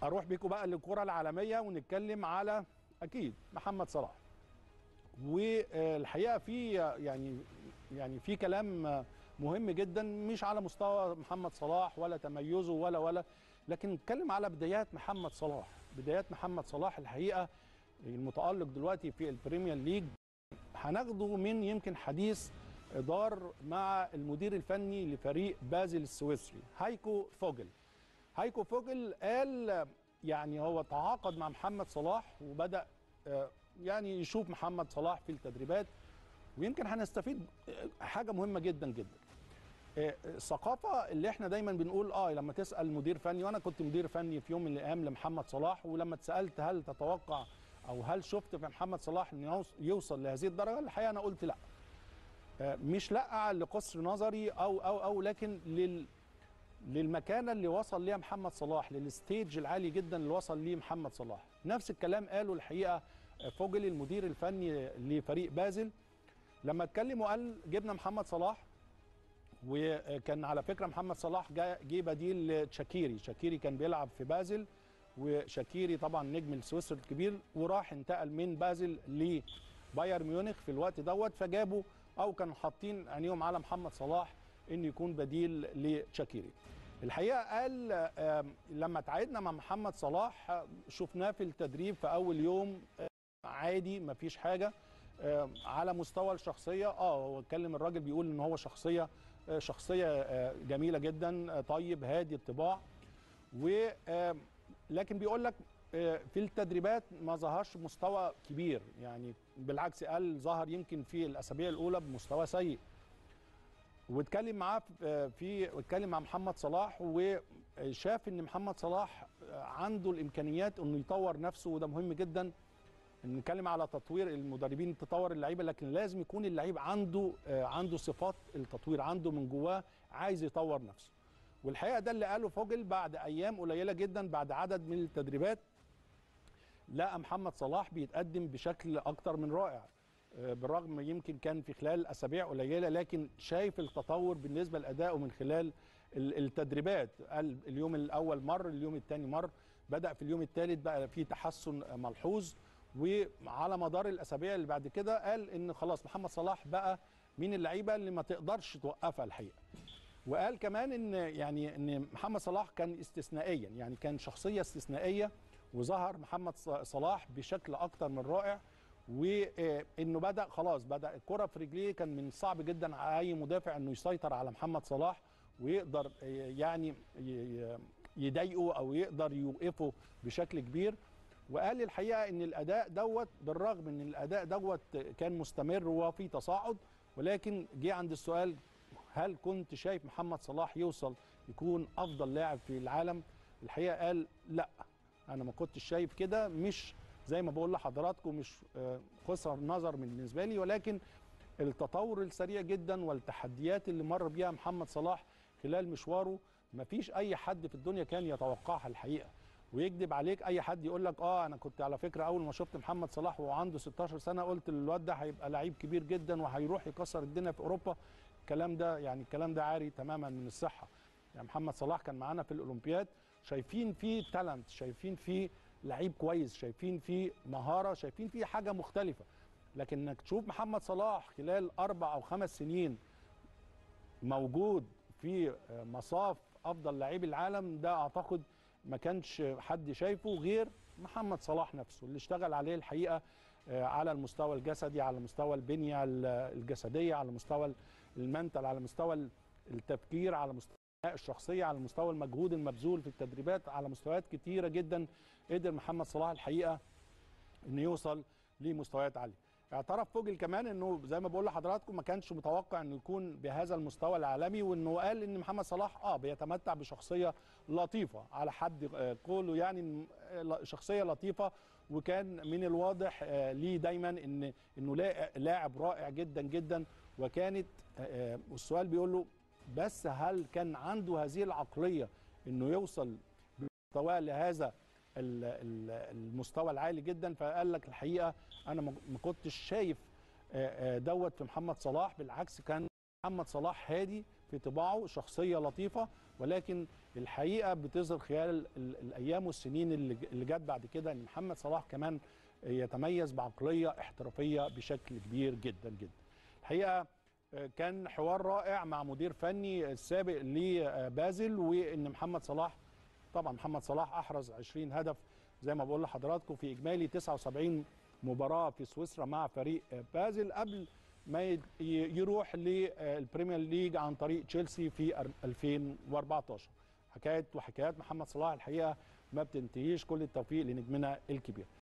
اروح بيكم بقى للكره العالميه ونتكلم على اكيد محمد صلاح والحقيقه في يعني يعني في كلام مهم جدا مش على مستوى محمد صلاح ولا تميزه ولا ولا لكن نتكلم على بدايات محمد صلاح بدايات محمد صلاح الحقيقه المتالق دلوقتي في البريمير ليج هناخده من يمكن حديث دار مع المدير الفني لفريق بازل السويسري هايكو فوجل هايكو فوجل قال يعني هو تعاقد مع محمد صلاح وبدا يعني يشوف محمد صلاح في التدريبات ويمكن هنستفيد حاجه مهمه جدا جدا الثقافه اللي احنا دايما بنقول اه لما تسال مدير فني وانا كنت مدير فني في يوم من الايام لمحمد صلاح ولما اتسالت هل تتوقع او هل شفت في محمد صلاح انه يوصل لهذه الدرجه الحقيقه انا قلت لا مش لا لقصر نظري او او او لكن لل للمكانه اللي وصل ليها محمد صلاح للستيج العالي جدا اللي وصل ليه محمد صلاح نفس الكلام قاله الحقيقه فوجل المدير الفني لفريق بازل لما اتكلم وقال جبنا محمد صلاح وكان على فكره محمد صلاح جه بديل لشاكيري شاكيري كان بيلعب في بازل وشاكيري طبعا نجم السويسري الكبير وراح انتقل من بازل لبايرن ميونخ في الوقت دوت فجابوا او كانوا حاطين عينيهم على محمد صلاح انه يكون بديل لشاكيري الحقيقه قال لما تعايدنا مع محمد صلاح شفناه في التدريب في اول يوم عادي مفيش حاجه على مستوى الشخصيه اه هو اتكلم الراجل بيقول ان هو شخصيه شخصيه جميله جدا طيب هادي الطباع و لكن بيقول لك في التدريبات ما ظهرش مستوى كبير يعني بالعكس قال ظهر يمكن في الاسابيع الاولى بمستوى سيء واتكلم معاه في واتكلم مع محمد صلاح وشاف ان محمد صلاح عنده الامكانيات انه يطور نفسه وده مهم جدا نتكلم على تطوير المدربين تطور اللعيبه لكن لازم يكون اللعيب عنده عنده صفات التطوير عنده من جواه عايز يطور نفسه والحقيقه ده اللي قاله فوجل بعد ايام قليله جدا بعد عدد من التدريبات لقى محمد صلاح بيتقدم بشكل اكتر من رائع بالرغم يمكن كان في خلال اسابيع قليله لكن شايف التطور بالنسبه لادائه من خلال التدريبات قال اليوم الاول مر اليوم الثاني مر بدا في اليوم الثالث بقى في تحسن ملحوظ وعلى مدار الاسابيع اللي بعد كده قال ان خلاص محمد صلاح بقى من اللعيبه اللي ما تقدرش توقفها الحقيقه وقال كمان ان يعني ان محمد صلاح كان استثنائيا يعني كان شخصيه استثنائيه وظهر محمد صلاح بشكل اكتر من رائع وانه بدا خلاص بدا الكره في رجليه كان من صعب جدا على اي مدافع انه يسيطر على محمد صلاح ويقدر يعني يضايقه او يقدر يوقفه بشكل كبير وقال الحقيقه ان الاداء دوت بالرغم ان الاداء دوت كان مستمر وفي تصاعد ولكن جه عند السؤال هل كنت شايف محمد صلاح يوصل يكون افضل لاعب في العالم الحقيقه قال لا انا ما كنتش شايف كده مش زي ما بقول لحضراتكم مش قصر نظر بالنسبه لي ولكن التطور السريع جدا والتحديات اللي مر بيها محمد صلاح خلال مشواره ما فيش اي حد في الدنيا كان يتوقعها الحقيقه ويكذب عليك اي حد يقول لك اه انا كنت على فكره اول ما شفت محمد صلاح وهو عنده 16 سنه قلت الواد ده هيبقى لعيب كبير جدا وهيروح يكسر الدنيا في اوروبا الكلام ده يعني الكلام ده عاري تماما من الصحه يعني محمد صلاح كان معانا في الاولمبياد شايفين فيه تالنت شايفين فيه لعيب كويس شايفين فيه مهاره شايفين فيه حاجه مختلفه لكن انك تشوف محمد صلاح خلال اربع او خمس سنين موجود في مصاف افضل لاعبي العالم ده اعتقد ما كانش حد شايفه غير محمد صلاح نفسه اللي اشتغل عليه الحقيقه على المستوى الجسدي على مستوى البنيه الجسديه على مستوى المنتل على مستوى التفكير على مستوى الشخصيه على مستوى المجهود المبذول في التدريبات على مستويات كتيره جدا قدر محمد صلاح الحقيقه انه يوصل لمستويات عاليه اعترف فوجل كمان انه زي ما بقول لحضراتكم ما كانش متوقع انه يكون بهذا المستوى العالمي وانه قال ان محمد صلاح اه بيتمتع بشخصيه لطيفه على حد قوله يعني شخصيه لطيفه وكان من الواضح ليه دايما ان انه لاعب رائع جدا جدا وكانت والسؤال بيقول له بس هل كان عنده هذه العقليه انه يوصل بمستواه لهذا المستوى العالي جدا فقال لك الحقيقه انا ما كنتش شايف دوت في محمد صلاح بالعكس كان محمد صلاح هادي في طباعه شخصيه لطيفه ولكن الحقيقه بتظهر خلال ال- الايام والسنين اللي ج- اللي جت بعد كده ان محمد صلاح كمان يتميز بعقليه احترافيه بشكل كبير جدا جدا الحقيقه آه، كان حوار رائع مع مدير فني السابق لبازل وان محمد صلاح طبعا محمد صلاح احرز 20 هدف زي ما بقول لحضراتكم في اجمالي 79 مباراه في سويسرا مع فريق آه، بازل قبل ما ي- يروح للبريمير ليج عن طريق تشيلسي في أر- 2014 حكايه وحكايات محمد صلاح الحقيقه ما بتنتهيش كل التوفيق لنجمنا الكبير